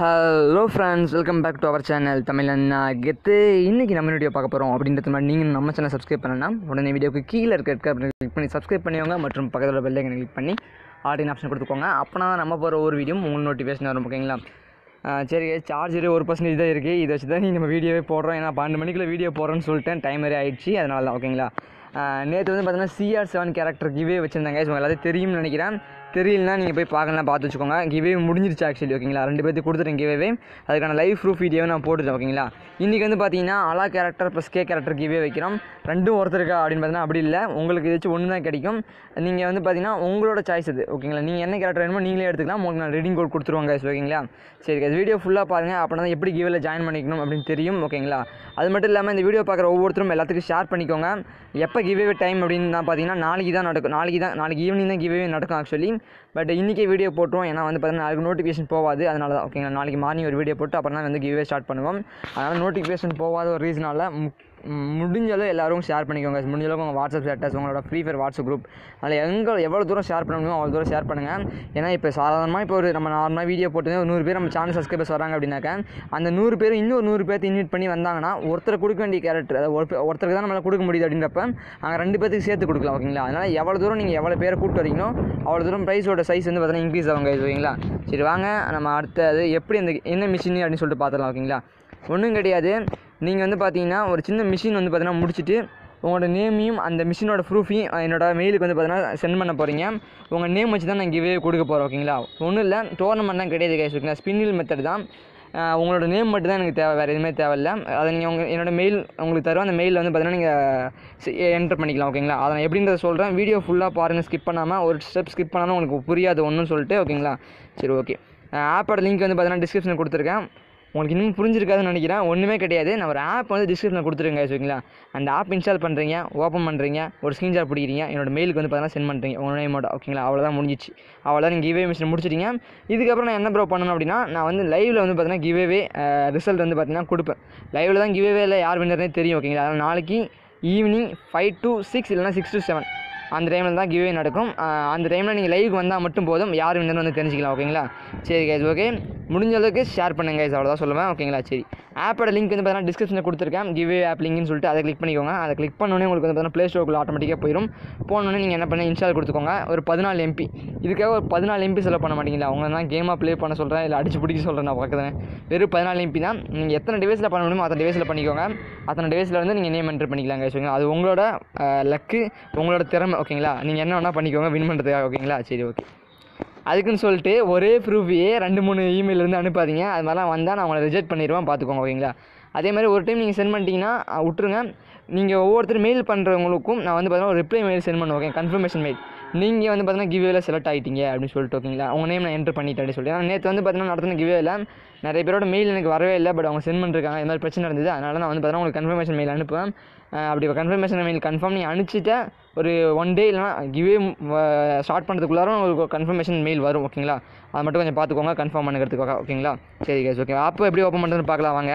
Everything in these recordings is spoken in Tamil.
Hello friends welcome back to our channel தமிழன் கெத்து இன்றைக்கி நம்ம வீடியோ பார்க்க போகிறோம் அப்படின்றது மாதிரி நீங்கள் நம்ம சேனல் சப்ஸ்கிரைப் பண்ணலாம் உடனே வீடியோக்கு கீழே இருக்க இருக்க அப்படின்னு கிளிக் பண்ணி சப்ஸ்கிரைப் பண்ணிக்கோங்க மற்றும் பக்கத்தில் பெல் ஐக்கனை கிளிக் பண்ணி ஆடின் ஆப்ஷன் கொடுத்துக்கோங்க அப்போனா நம்ம போகிற ஒரு வீடியோ உங்களுக்கு நோட்டிஃபிகேஷன் வரும் ஓகேங்களா ஆஹ் சரி சார்ஜர் ஒரு பர்சன்டேஜ் தான் இருக்குது இதை வச்சு தான் நீ நம்ம வீடியோவே போடுறோம் ஏன்னா பன்னெண்டு மணிக்குள்ள வீடியோ போடுறோன்னு சொல்லிட்டேன் டைம் வேறு ஆயிடுச்சு அதனால தான் ஓகேங்களா நேற்று வந்து பார்த்தீங்கன்னா சிஆர் செவன் கேரக்டர் கிவே வச்சுருந்தாங்க ஸோ எல்லாத்தையும் தெரியும்னு நினைக்கிறேன் தெரியலனா நீங்கள் போய் பார்க்கலாம் பார்த்து வச்சுக்கோங்க கிவே முடிஞ்சிருச்சு ஆக்சுவலி ஓகேங்களா ரெண்டு பேர்த்துக்கு கொடுத்துட்டேன் கிவேவே அதுக்கான லைவ் ப்ரூஃப் வீடியோவை நான் போட்டுட்டேன் ஓகேங்களா இன்றைக்கி வந்து பார்த்தீங்கன்னா அலா கேரக்டர் ப்ளஸ் கே கேரக்டர் கிவே வைக்கிறோம் ரெண்டும் ஒருத்தருக்கா அப்படின்னு பார்த்தீங்கன்னா அப்படி இல்லை உங்களுக்கு ஏதாச்சும் ஒன்று தான் கிடைக்கும் நீங்கள் வந்து பார்த்தீங்கன்னா உங்களோட சாய்ஸ் இது ஓகேங்களா நீங்கள் என்ன கேரக்டர் வேணுமோ நீங்களே எடுத்துக்கலாம் உங்களுக்கு நான் ரீடிங் கோட் கொடுத்துருவாங்க guys, ஓகேங்களா சரி guys, வீடியோ ஃபுல்லாக பாருங்கள் அப்படின்னா தான் எப்படி கிவேல ஜாயின் பண்ணிக்கணும் அப்படின்னு தெரியும் ஓகேங்களா அது மட்டும் இல்லாமல் இந்த வீடியோ பார்க்குற ஒவ்வொருத்தரும் எல்லாத்துக்கும் ஷேர் பண்ணிக்கோங்க எப்போ கிவே டைம் அப்படின்னு தான் பார்த்தீங்கன்னா நாளைக்கு தான் நடக்கும் நாளைக்கு தான் நாளைக்கு ஈவினிங் தான் கிவே நடக்கும் ஆக்சுவலி பட் இன்றைக்கி வீடியோ போட்டுருவோம் ஏன்னா வந்து பார்த்தீங்கன்னா நாளைக்கு நோட்டிஃபிகேஷன் போகாது அதனால தான் ஓகேங்களா நாளைக்கு மார்னிங் ஒரு வீடியோ போட்டு அப்புறம் தான் வந்து கிவே ஸ்டார்ட் பண்ணுவோம் அதனால் நோட்டிஃபிகேஷன் போகாத ஒரு ரீசனால் முடிஞ்ச அளவு எல்லாரும் ஷேர் பண்ணிக்கோங்க முடிஞ்ச அளவுக்கு உங்கள் வாட்ஸ்அப் ஸ்டேட்டஸ் உங்களோட ஃப்ரீ ஃபயர் வாட்ஸ்அப் குரூப் அதில் எங்கே எவ்வளோ தூரம் ஷேர் பண்ண முடியுமோ அவ்வளோ தூரம் ஷேர் பண்ணுங்கள் ஏன்னா இப்போ சாதாரணமாக இப்போ ஒரு நம்ம நார்மலாக வீடியோ போட்டு ஒரு நூறு பேர் நம்ம சேனல் சப்ஸ்கிரைபர்ஸ் வராங்க அப்படின்னாக்கா அந்த நூறு பேர் இன்னொரு நூறு பேர்த்து இன்வைட் பண்ணி வந்தாங்கன்னா ஒருத்தர் கொடுக்க வேண்டிய கேரக்டர் அதாவது ஒருத்தர் ஒருத்தருக்கு தான் நம்மளால் கொடுக்க முடியுது அப்படின்றப்ப அங்கே ரெண்டு பேர்த்துக்கு சேர்த்து கொடுக்கலாம் ஓகேங்களா அதனால் எவ்வளோ தூரம் நீங்கள் எவ்வளோ பேரை கூப்பிட்டு வரீங்களோ அவ்வளோ தூரம் ப்ரைஸோட சைஸ் வந்து பார்த்தீங்கன்னா இன்க்ரீஸ் ஆகும் guys, ஓகேங்களா சரி வாங்க நம்ம அடுத்தது எப்படி அந்த என்ன மிஷின் அப்படின்னு சொல்லிட்டு பார்த்துடலாம் ஓகேங்களா ஒன்றும் கிடையாது நீங்கள் வந்து பார்த்தீங்கன்னா ஒரு சின்ன மிஷின் வந்து பார்த்தீங்கன்னா முடிச்சுட்டு உங்களோட நேமையும் அந்த மிஷினோட ப்ரூஃபையும் என்னோட மெயிலுக்கு வந்து பார்த்தீங்கன்னா சென்ட் பண்ண போகிறீங்க உங்கள் நேம் வச்சு தான் நான் கிவே கொடுக்க போகிறோம் ஓகேங்களா ஒன்றும் இல்லை டோர்னமெண்ட்லாம் கிடையாது கைஸ் ஓகேங்களா ஸ்பின்னில் மெத்தட் தான் ஆஹ் உங்களோட நேம் மட்டும் தான் எனக்கு தேவை வேறு எதுவுமே தேவையில்ல அதை நீங்கள் உங்கள் என்னோட மெயில் உங்களுக்கு தருவோம் அந்த மெயிலில் வந்து பார்த்தீங்கன்னா நீங்கள் என்டர் பண்ணிக்கலாம் ஓகேங்களா அதை நான் எப்படின்றத சொல்கிறேன் வீடியோ ஃபுல்லாக பாருங்கள் ஸ்கிப் பண்ணாமல் ஒரு ஸ்டெப் ஸ்கிப் பண்ணாலும் உங்களுக்கு புரியாது ஒன்றும் சொல்லிட்டு ஓகேங்களா சரி ஓகே ஆப்போட லிங்க் வந்து பார்த்தீங்கன்னா டிஸ்கிரிப்ஷனில் கொடுத்துருக்கேன் உங்களுக்கு இன்னும் புரிஞ்சிருக்காதுன்னு நினைக்கிறேன் ஒன்றுமே கிடையாது நான் ஒரு ஆப் வந்து டிஸ்கிரிப்ஷனில் கொடுத்துருங்க ஓகேங்களா அந்த ஆப் இன்ஸ்டால் பண்ணுறீங்க ஓப்பன் பண்ணுறீங்க ஒரு ஸ்க்ரீன்ஷாட் பிடிக்கிறீங்க என்னோட மெயிலுக்கு வந்து பார்த்தீங்கன்னா சென்ட் பண்ணுறீங்க உங்கள் நேமோட ஓகேங்களா அவ்வளோதான் முடிஞ்சிச்சு அவ்வளோதான் நீங்கள் கிவே மிஷின் முடிச்சிட்டீங்க இதுக்கப்புறம் நான் என்ன ப்ரோ பண்ணணும் அப்படின்னா நான் வந்து லைவில் வந்து பார்த்தீங்கன்னா கிவேவே ரிசல்ட் வந்து பார்த்தீங்கன்னா கொடுப்பேன் லைவில் தான் கிவேவே இல்லை யார் வின்னர்னே தெரியும் ஓகேங்களா அதனால் நாளைக்கு ஈவினிங் ஃபைவ் டு சிக்ஸ் இல்லைனா சிக்ஸ் டு செவன் அந்த டைமில் தான் கிவே நடக்கும் ஆஹ் அந்த டைமில் நீங்கள் லைவுக்கு வந்தால் மட்டும் போதும் யார் வின்னர் வந்து தெரிஞ்சிக்கலாம் ஓகேங்களா சரி கைஸ் ஓகே முடிஞ்ச அளவுக்கு ஷேர் பண்ணுங்க கைஸ் அவ்வளோதான் சொல்லுவேன் ஓகேங்களா சரி ஆப்போட லிங்க் வந்து பார்த்தீங்கன்னா டிஸ்கிரிப்ஷனில் கொடுத்துருக்கேன் கிவே ஆப் லிங்க்னு சொல்லிட்டு அதை கிளிக் பண்ணிக்கோங்க அதை கிளிக் பண்ணோன்னே உங்களுக்கு வந்து பார்த்தீங்கன்னா ப்ளே ஸ்டோருக்குள்ள ஆட்டோமேட்டிக்காக போயிடும் போனோடனே நீங்கள் என்ன பண்ணி இன்ஸ்டால் கொடுத்துக்கோங்க ஒரு பதினாலு எம்பி இதுக்காக ஒரு பதினாலு எம்பி செலவு பண்ண மாட்டீங்களா அவங்க தான் கேமாக ப்ளே பண்ண சொல்கிறேன் இல்லை அடிச்சு பிடிக்க சொல்கிறேன் நான் பார்க்குறேன் வெறும் பதினாலு எம்பி தான் நீங்கள் எத்தனை டிவைஸில் பண்ண முடியுமோ அத்தனை டிவைஸில் பண்ணிக்கோங்க அத்தனை டிவைஸில் வந்து நீங்கள் நேம் என்டர் பண்ணிக்கலாம் guys, ஓகேங்களா அது உங்களோட லக்கு உங்களோட திறமை ஓகேங்களா நீங்கள் என்ன வேணால் பண்ணிக்கோங்க வின் பண்ணுறதுக்காக ஓகேங்களா சரி ஓகே அதுக்குன்னு சொல்லிட்டு ஒரே ப்ரூஃபையே ரெண்டு மூணு இமெயில் இருந்து அனுப்பாதீங்க அது மாதிரிலாம் வந்தால் நான் உங்களை ரிஜெக்ட் பண்ணிடுவேன் பார்த்துக்கோங்க ஓகேங்களா அதே மாதிரி ஒரு டைம் நீங்கள் சென்ட் பண்ணிட்டீங்கன்னா அஹ், விட்டுருங்க நீங்கள் ஒவ்வொருத்தர் மெயில் பண்ணுறவங்களுக்கும் நான் வந்து பார்த்தீங்கன்னா ஒரு ரிப்ளை மெயில் சென்ட் பண்ணுவேன் ஓகே கன்ஃபர்மேஷன் மெயில் நீங்கள் வந்து பார்த்தீங்கன்னா கிவேல செலக்ட் ஆகிட்டீங்க அப்படின்னு சொல்லிட்டு ஓகேங்களா உங்கள் நேம் நான் என்ட்ரு பண்ணிட்டேன் அப்படின்னு சொல்லிட்டு நேற்று வந்து பார்த்தீங்கன்னா நடத்தின கிவேல நிறைய பேரோட மெயில் எனக்கு வரவே இல்லை பட் அவங்க சென்ட் பண்ணிருக்காங்க இந்த மாதிரி பிரச்சனை இருந்தது அதனால நான் வந்து பார்த்தீங்கன்னா உங்களுக்கு கன்ஃபர்மேஷன் மெயில் அனுப்புவேன் அஹ் அப்படி கன்ஃபர்மேஷன் மெயில் கன்ஃபார்ம் நீங்கள் அனுப்பிச்சிட்ட ஒரு ஒன் டே இல்லைனா கிவே ஸ்டார்ட் பண்ணுறதுக்குள்ளார உங்களுக்கு கன்ஃபர்மேஷன் மெயில் வரும் ஓகேங்களா அதை மட்டும் கொஞ்சம் பார்த்துக்கோங்க கன்ஃபார்ம் பண்ணுறதுக்காக ஓகேங்களா சரி கைஸ் ஓகே ஆப் எப்படி ஓப்பன் பண்ணுறதுன்னு பார்க்கலாம் வாங்க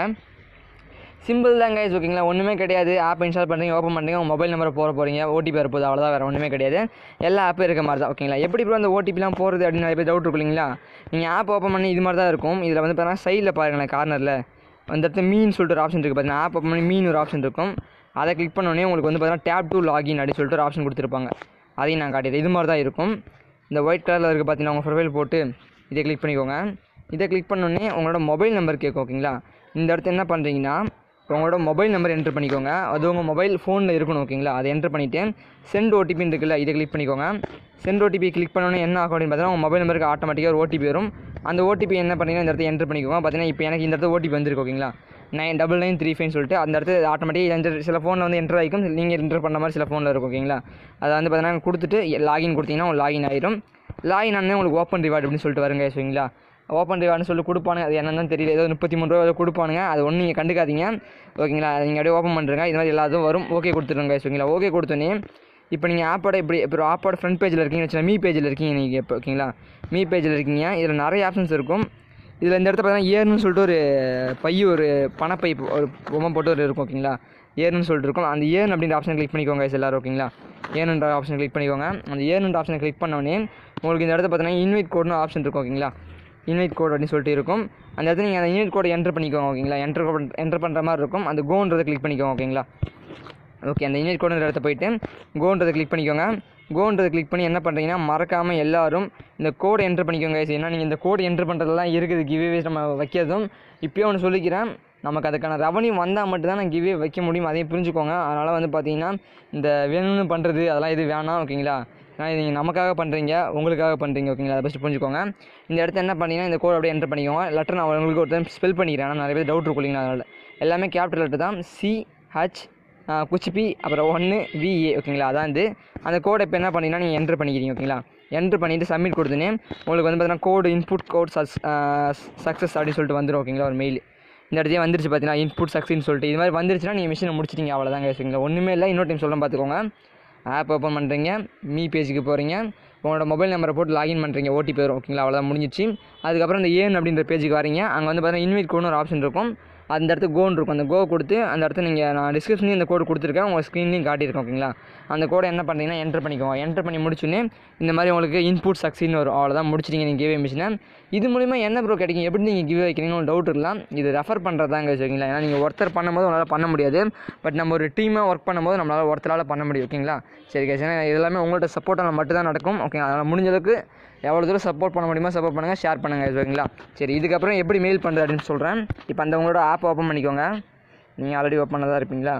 சிம்பிள் தான் கைஸ் ஓகேங்களா ஒன்றுமே கிடையாது ஆப் இன்ஸ்டால் பண்ணுறீங்க ஓப்பன் பண்ணுறீங்க உங்கள் மொபைல் நம்பரை போட போகிறீங்க ஓடிபி வரப்போகுது அவ்வளோதான் வேறு ஒன்றுமே கிடையாது எல்லா ஆப்பும் இருக்க மாதிரி தான் ஓகேங்களா எப்படி இப்போ அந்த ஓடிபிலாம் போகிறது அப்படின்னு நிறைய பேர் டவுட் இருக்கும் இல்லைங்களா நீங்கள் ஆப் ஓப்பன் பண்ணி இது மாதிரி தான் இருக்கும் இதில் வந்து பார்த்தீங்கன்னா சைடில் பாருங்களேன் கார்னரில் அந்த இடத்துல மீன் சொல்லிட்டு ஒரு ஆப்ஷன் இருக்குது பார்த்தீங்கன்னா ஆப் ஓப்பன் பண்ணி மீன் ஒரு ஆப்ஷன் இருக்கும் அதை கிளிக் பண்ணோடனே உங்களுக்கு வந்து பார்த்தீங்கன்னா டேப் டு லாகின் அப்படின்னு சொல்லிட்டு ஒரு ஆப்ஷன் கொடுத்துருப்பாங்க அதையும் நான் காட்டிடுறேன் இது மாதிரி தான் இருக்கும் இந்த ஒயிட் கலரில் இருக்குது பார்த்தீங்கன்னா உங்கள் ப்ரொஃபைல் போட்டு இதை கிளிக் பண்ணிக்கோங்க இதை கிளிக் பண்ணோடனே உங்களோட மொபைல் நம்பர் கேட்கும் ஓகேங்களா இந்த இடத்துல என்ன பண்ணுறீங்கன்னா உங்களோட மொபைல் நம்பர் என்ட்ரு பண்ணிக்கோங்க அது உங்கள் மொபைல் ஃபோனில் இருக்கணும் ஓகேங்களா அதை என்ட்ரு பண்ணிவிட்டு சென்ட் ஓடிபின்னு இருக்குல்ல இதை கிளிக் பண்ணிக்கோங்க சென்ட் ஓடிபி கிளிக் பண்ணோன்னே என்ன ஆகும் அப்படின்னு பார்த்தீங்கன்னா உங்கள் மொபைல் நம்பருக்கு ஆட்டோமேட்டிக்காக ஒரு ஓடிபி வரும் அந்த ஓடிபி என்ன பண்ணீங்கன்னா இந்த இடத்துல என்ட்ரு பண்ணிக்கோங்க பார்த்தீங்கன்னா இப்போ எனக்கு இந்த இடத்துல ஓடிபி வந்திருக்கு ஓகேங்களா nine double nine three five சொல்லிட்டு அந்த இடத்துல ஆட்டோமேட்டிக்காக என்டர் சில ஃபோனில் வந்து என்ட்ரு ஆகிக்கும் நீங்கள் என்ட்ரு பண்ண மாதிரி சில ஃபோனில் இருக்கும் ஓகேங்களா அதை வந்து பார்த்தீங்கன்னா கொடுத்துட்டு லாகின் கொடுத்தீங்கன்னா உங்களுக்கு லாகின் ஆயிரும் லாகின் ஆனால் உங்களுக்கு ஓப்பன் ரிவார்டு அப்படின்னு சொல்லிட்டு வருங்க சரிங்களா ஓப்பன் ரிவார்டுன்னு சொல்லி கொடுப்பானுங்க அது என்னன்னு தெரியல ஏதோ முப்பத்தி மூணு ரூபா ஏதோ கொடுப்பானுங்க அது ஒன்றும் நீங்கள் கண்டுக்காதீங்க ஓகேங்களா நீங்கள் அப்படியே ஓப்பன் பண்ணுறங்க இது மாதிரி எல்லாத்தும் வரும் ஓகே கொடுத்துருங்க ஓகேங்களா ஓகே கொடுத்தோன்னே இப்போ நீங்கள் ஆப்போட இப்படி இப்போ ஆப்போட ஃப்ரண்ட் பேஜில் இருக்கீங்கன்னு வச்சுக்கோங்க மீ பேஜில் இருக்கீங்க நீங்கள் இப்போ ஓகேங்களா மீ பேஜில் இருக்கீங்க இதில் நிறைய ஆப்ஷன்ஸ் இருக்கும் இதில் இந்த இடத்துல பார்த்தீங்கன்னா ஏர்னு சொல்லிட்டு ஒரு பை ஒரு பணப்பை ஒரு பொம்மை போட்டு ஒரு இருக்கும் ஓகேங்களா ஏர்னு சொல்லிட்டு இருக்கும் அந்த ஏர்ன் அப்படின்ற ஆப்ஷன் கிளிக் பண்ணிக்கோங்க guys எல்லாரும் ஓகேங்களா ஏர்னுன்ற ஆப்ஷன் கிளிக் பண்ணிக்கோங்க அந்த ஏர்னுன்ற ஆப்ஷனை கிளிக் பண்ணோடனே உங்களுக்கு இந்த இடத்துல பார்த்தீங்கன்னா இன்வைட் கோட்னு ஆப்ஷன் இருக்கும் ஓகேங்களா இன்வைட் கோட் அப்படின்னு சொல்லிட்டு இருக்கும் அந்த இடத்துல நீங்கள் அந்த இன்வைட் கோடை என்ட்ரு பண்ணிக்கோங்க ஓகேங்களா என்ட்ரு என்ட்ரு பண்ணுற மாதிரி இருக்கும் அந்த கோன்றதை கிளிக் பண்ணிக்கோங்க ஓகேங்களா ஓகே அந்த இன்வைட் கோடுன்ற இடத்த போயிட்டு கோன்றதை கிளிக் பண்ணிக்கோங்க கோன்றதை கிளிக் பண்ணி என்ன பண்ணுறீங்கன்னா மறக்காமல் எல்லாரும் இந்த கோடை என்ட்ரு பண்ணிக்கோங்க guys. ஏன்னா நீங்கள் இந்த கோடு என்ட்ரு பண்ணுறதுலாம் இருக்குது கிவ்வேஸ் நம்ம வைக்கிறதும் இப்போயே ஒன்று சொல்லிக்கிறேன் நமக்கு அதுக்கான ரெவன்யூ வந்தால் மட்டும்தான் நான் கிவ்வே வைக்க முடியும் அதையும் புரிஞ்சுக்கோங்க அதனால் வந்து பார்த்தீங்கன்னா இந்த வேணும்னு பண்ணுறது அதெல்லாம் இது வேணாம் ஓகேங்களா ஏன்னா இது நீங்கள் நமக்காக பண்ணுறீங்க உங்களுக்காக பண்ணுறீங்க ஓகேங்களா அதை ஃபஸ்ட்டு புரிஞ்சுக்கோங்க இந்த இடத்த என்ன பண்ணீங்கன்னா இந்த கோட் அப்படியே என்ட்ரு பண்ணிக்கோங்க லெட்டர் நான் உங்களுக்கு ஒரு டைம் ஸ்பெல் பண்ணிக்கிறேன் ஆனால் நிறைய பேர் டவுட் இருக்கும் இல்லைங்களா அதனால் எல்லாமே கேபிட்டல் லெட்டர் தான் சி ஹச் குச்சிபி அப்புறம் ஒன்று விஏ ஓகேங்களா அதான் இது அந்த கோடை இப்போ என்ன பண்ணீங்கன்னா நீங்கள் என்ட்ரு பண்ணிக்கிறீங்க ஓகேங்களா என்ட்ரு பண்ணிவிட்டு சப்மிட் கொடுத்துன்னு உங்களுக்கு வந்து பார்த்தீங்கன்னா கோடு இன்புட் கோட் சஸ் சக்ஸஸ் அப்படின்னு சொல்லிட்டு வந்துடும் ஓகேங்களா ஒரு மெயில் இந்த இடத்தையே வந்துருச்சு பார்த்தீங்கன்னா இன்புட் சக்ஸின்னு சொல்லிட்டு இது மாதிரி வந்துருச்சுன்னா நீங்கள் மிஷினை முடிச்சிட்டீங்க அவ்வளோதாங்க வச்சுங்களா ஒன்றுமே இல்லை இன்னொரு டைம் சொல்ல பார்த்துக்கோங்க ஆப் ஓப்பன் பண்ணுறீங்க மீ பேஜுக்கு போகிறீங்க உங்களோட மொபைல் நம்பரை போட்டு லாகின் பண்ணுறீங்க ஓடிபி வரும் ஓகேங்களா அவ்வளோதான் முடிஞ்சிச்சு அதுக்கப்புறம் இந்த ஏன் அப்படின்ற பேஜுக்கு வரீங்க அங்கே வந்து பார்த்தீங்கன்னா இன்வைட் கோட்னு ஒரு ஆப்ஷன் இருக்கும் அந்த இடத்துல கோன் இருக்கும் அந்த கோ கொடுத்து அந்த இடத்துல நீங்கள் நான் டிஸ்கிரிப்ஷன்லேயும் இந்த கோடு கொடுத்துருக்கேன் உங்கள் ஸ்க்ரீன்லேயும் காட்டியிருக்கேன் ஓகேங்களா அந்த கோடை என்ன பண்ணுறீங்கன்னா என்டர் பண்ணிக்கோங்க என்டர் பண்ணி முடிச்சுன்னு இந்த மாதிரி உங்களுக்கு இன்புட் சக்ஸின்னு வரும் அவ்வளோதான் முடிச்சிட்டீங்க நீங்கள் கிவே மிஷினை இது மூலிமா என்ன ப்ரோ கிடைக்கும் எப்படி நீங்கள் கிவே வைக்கிறீங்கன்னு ஒரு டவுட் இருக்கலாம் இது ரெஃபர் பண்ணுறதாங்க வச்சுக்கோங்களா ஏன்னா நீங்கள் ஒருத்தர் பண்ணும்போது உங்களால் பண்ண முடியாது பட் நம்ம ஒரு டீமாக ஒர்க் பண்ணும்போது நம்மளால் ஒருத்தரால் பண்ண முடியும் ஓகேங்களா சரி கேஸ் ஏன்னா இது எல்லாமே உங்கள்கிட்ட சப்போர்ட்டால் மட்டும் தான் நடக்கும் ஓகே அதனால் முடிஞ்ச அளவுக்கு எவ்வளோ தூரம் சப்போர்ட் பண்ண முடியுமோ சப்போர்ட் பண்ணுங்கள் ஷேர் பண்ணுங்கள் ஓகேங்களா சரி இதுக்கப்புறம் எப்படி மெயில் பண்ணுறது அப்படின்னு சொல்கிறேன் இப்போ அந்த உங்களோட ஆப் ஓப்பன் பண்ணிக்கோங்க நீங்கள் ஆல்ரெடி ஓப்பன் பண்ணதாக இருப்பீங்களா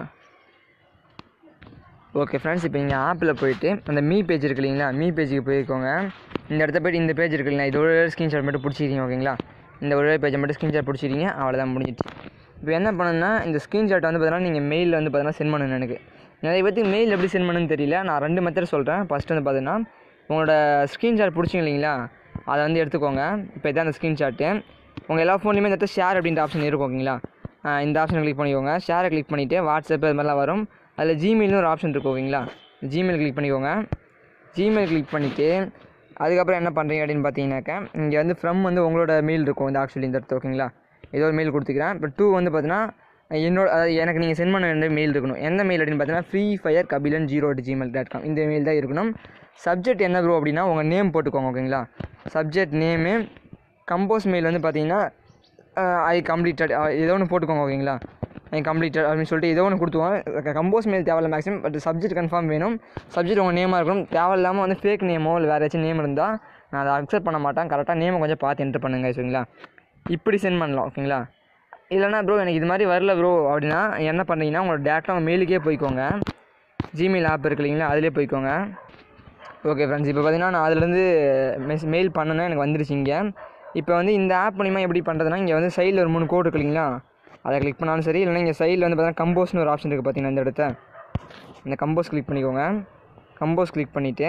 ஓகே ஃப்ரெண்ட்ஸ் இப்போ நீங்கள் ஆப்பில் போயிட்டு அந்த மீ பேஜ் இருக்கு இல்லைங்களா மீ பேஜுக்கு போயிருக்கோங்க இந்த இடத்த போய்ட்டு இந்த பேஜ் இருக்கு இல்லைங்களா இதோட ஸ்க்ரீன்ஷாட் மட்டும் பிடிச்சிருக்கீங்க ஓகேங்களா இந்த ஒரு பேஜை மட்டும் ஸ்க்ரீன்ஷாட் பிடிச்சிருக்கீங்க அவ்வளோதான் முடிஞ்சிச்சு இப்போ என்ன பண்ணணும்னா இந்த ஸ்க்ரீன்ஷாட் வந்து பார்த்தீங்கன்னா நீங்கள் மெயிலில் வந்து பார்த்தீங்கன்னா சென்ட் பண்ணணும் எனக்கு நிறைய பேருக்கு மெயில் எப்படி சென்ட் பண்ணணும்னு தெரியல நான் ரெண்டு மெத்தட் சொல்கிறேன் ஃபஸ்ட்டு வந்து பார்த்தீங்கன்னா உங்களோட ஸ்க்ரீன்ஷாட் பிடிச்சிங்க இல்லைங்களா அதை வந்து எடுத்துக்கோங்க இப்போ இதான் அந்த ஸ்க்ரீன்ஷாட்டு உங்கள் எல்லா ஃபோன்லையுமே இந்த இடத்துல ஷேர் அப்படின்ற ஆப்ஷன் இருக்கும் ஓகேங்களா ஆஹ் இந்த ஆப்ஷனை கிளிக் பண்ணிக்கோங்க ஷேரை கிளிக் பண்ணிவிட்டு வாட்ஸ்அப் அது மாதிரிலாம் வரும் அதில் ஜிமெயில்னு ஒரு ஆப்ஷன் இருக்கும் ஓகேங்களா ஜிமெயில் கிளிக் பண்ணிக்கோங்க ஜிமெயில் கிளிக் பண்ணிவிட்டு அதுக்கப்புறம் என்ன பண்ணுறீங்க அப்படின்னு பார்த்தீங்கன்னாக்கா இங்கே வந்து ஃப்ரம் வந்து உங்களோட மெயில் இருக்கும் இந்த ஆக்சுவலி இந்த இடத்துல ஓகேங்களா ஏதோ ஒரு மெயில் கொடுத்துக்கிறேன் இப்போ டூ வந்து பார்த்தீங்கன்னா என்னோட அதாவது எனக்கு நீங்கள் சென்ட் பண்ண வேண்டிய மெயில் இருக்கணும் எந்த மெயில் அப்படின்னு பார்த்தீங்கன்னா free fire Kabilan zero Gmail dot com இந்த மெயில் தான் இருக்கணும் சப்ஜெக்ட் என்ன ப்ரோ அப்படின்னா உங்கள் நேம் போட்டுக்கோங்க ஓகேங்களா சப்ஜெக்ட் நேமு கம்போஸ் மெயில் வந்து பார்த்தீங்கன்னா ஐ கம்ப்ளீட்டட் ஏதோ ஒன்று போட்டுக்கோங்க ஓகேங்களா ஐ கம்ப்ளீட்டட் அப்படின்னு சொல்லிட்டு ஏதோ ஒன்று கொடுத்துவோம் கம்போஸ் மெயில் தேவையில்ல மேக்ஸிமம் பட் சப்ஜெக்ட் கன்ஃபார்ம் வேணும் சப்ஜெக்ட் உங்கள் நேமாக இருக்கணும் தேவையில்லாமல் வந்து ஃபேக் நேமோ இல்லை வேறு ஏதாச்சும் நேம் இருந்தால் நான் அதை அக்செப்ட் பண்ண மாட்டேன் கரெக்டாக நேமை கொஞ்சம் பார்த்து என்ட்ரு பண்ணுங்க சரிங்களா இப்படி சென்ட் பண்ணலாம் ஓகேங்களா இல்லைனா ப்ரோ எனக்கு இது மாதிரி வரல ப்ரோ அப்படின்னா என்ன பண்ணுறீங்கன்னா உங்களோட டேரெக்டாக உங்கள் மெயிலுக்கே போய்க்கோங்க ஜிமெயில் ஆப் இருக்கு இல்லைங்களா அதிலே போய்க்கோங்க ஓகே ஃப்ரெண்ட்ஸ் இப்போ பார்த்தீங்கன்னா நான் அதுலேருந்து மெஸ் மெயில் பண்ணேன்னா எனக்கு வந்துருச்சு இங்கே இப்போ வந்து இந்த ஆப் மூலிமா எப்படி பண்ணுறதுனா இங்கே வந்து சைடில் ஒரு மூணு கோடு இருக்கு இல்லைங்களா அதை கிளிக் பண்ணாலும் சரி இல்லைனா இங்கே சைடில் வந்து பார்த்தீங்கன்னா கம்போஸ்னு ஒரு ஆப்ஷன் இருக்குது பார்த்தீங்கன்னா இந்த இடத்த இந்த கம்போஸ் கிளிக் பண்ணிக்கோங்க கம்போஸ் கிளிக் பண்ணிவிட்டு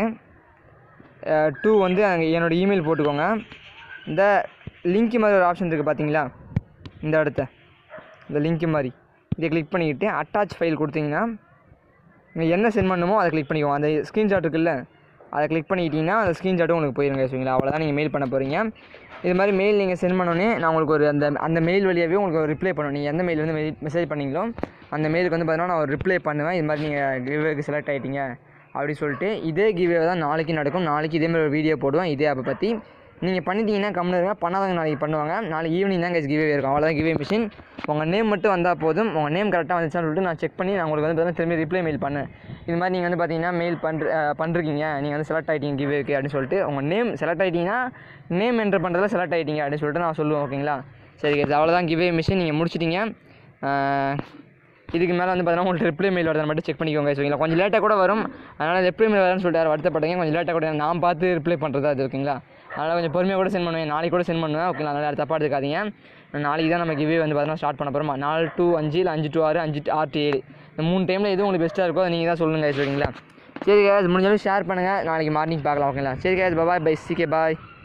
டூ வந்து அங்கே என்னோடய இமெயில் போட்டுக்கோங்க இந்த லிங்க் மாதிரி ஒரு ஆப்ஷன் இருக்குது பார்த்தீங்களா இந்த இடத்த இந்த லிங்க் மாதிரி இதை கிளிக் பண்ணிக்கிட்டு அட்டாச் ஃபைல் கொடுத்தீங்கன்னா நீங்கள் என்ன சென்ட் பண்ணணுமோ அதை கிளிக் பண்ணிக்கோங்க அந்த ஸ்க்ரீன்ஷாட் இருக்குல்ல அதை கிளிக் பண்ணிக்கிட்டிங்கன்னா அந்த ஸ்க்ரீன்ஷாட்டும் உங்களுக்கு போயிருங்க சரிங்களா அவ்வளோதான் நீங்கள் மெயில் பண்ண போகிறீங்க இது மாதிரி மெயில் நீங்கள் சென்ட் பண்ணோன்னே நான் உங்களுக்கு ஒரு அந்த அந்த மெயில் வழியாகவே உங்களுக்கு ஒரு ரிப்ளை பண்ணுவேன் நீங்கள் எந்த மெயில் வந்து மெசேஜ் பண்ணீங்களோ அந்த மெயிலுக்கு வந்து பார்த்தீங்கன்னா நான் ஒரு ரிப்ளை பண்ணுவேன் இது மாதிரி நீங்கள் கிவ்வேக்கு செலக்ட் ஆகிட்டீங்க அப்படி சொல்லிட்டு இதே கிவ்வே தான் நாளைக்கு நடக்கும் நாளைக்கு இதே மாதிரி ஒரு வீடியோ போடுவேன் இதே ஆப்பை பற்றி நீங்கள் பண்ணிட்டீங்கன்னா கம்முன்னு இருங்க பண்ணாதவங்க நாளைக்கு பண்ணுவாங்க நாளைக்கு ஈவினிங் தான் கைஸ் கிவே இருக்கும் அவ்வளோதான் கிவே மிஷின் உங்கள் நேம் மட்டும் வந்தால் போதும் உங்கள் நேம் கரெக்டாக வந்துச்சுன்னு சொல்லிட்டு நான் செக் பண்ணி நான் உங்களுக்கு வந்து பார்த்தீங்கன்னா திரும்பி ரிப்ளை மெயில் பண்ணேன் இது மாதிரி நீங்கள் வந்து பார்த்தீங்கன்னா மெயில் பண்ணுற பண்ணுறீங்க நீங்கள் வந்து செலக்ட் ஆகிட்டீங்க கிவேக்கு அப்படின்னு சொல்லிட்டு உங்கள் நேம் செலக்ட் ஆகிட்டீங்கன்னா நேம் என்ட்ரு பண்ணுறதுல செலக்ட் ஆகிட்டீங்க அப்படின்னு சொல்லிட்டு நான் சொல்லுவேன் ஓகேங்களா சரி கைஸ் அவ்வளோதான் கிவே மிஷின் நீங்கள் முடிச்சிட்டீங்க ஆஹ், இதுக்கு மேலே வந்து பார்த்தீங்கன்னா உங்களுக்கு ரிப்ளை மெயில் வரதை மட்டும் செக் பண்ணிக்கோங்க சரிங்களா கொஞ்சம் லேட்டாக கூட வரும் அதனால் ரிப்ளை மெயில் வரேன்னு சொல்லிட்டு யாரும் வருத்தப்பட்டீங்க கொஞ்சம் லேட்டாக கூட நான் பார்த்து ரிப்ளை பண்ணுறதா அது ஓகேங்களா அதனால் கொஞ்சம் பொறுமையாக கூட சென்ட் பண்ணுவேன் நாளைக்கு கூட சென்ட் பண்ணுவேன் ஓகேங்களா அதனால் யாரும் தப்பாக எடுத்துக்காதீங்க நாளைக்கு தான் நம்ம கிவே வந்து பார்த்தீங்கன்னா ஸ்டார்ட் பண்ண போகிறோம் நாலு டூ அஞ்சு இல்லை அஞ்சு டூ ஆறு அஞ்சு to ஆறு to ஏழு இந்த மூணு டைமில் எது உங்களுக்கு பெஸ்ட்டாக இருக்கோ அதை நீங்கள் தான் சொல்லுங்கள் சரிங்களா சரி கேஸ் முடிஞ்சாலும் ஷேர் பண்ணுங்கள் நாளைக்கு மார்னிங் பார்க்கலாம் ஓகேங்களா சரி கேஸ் பாய் பை சிகே பாய்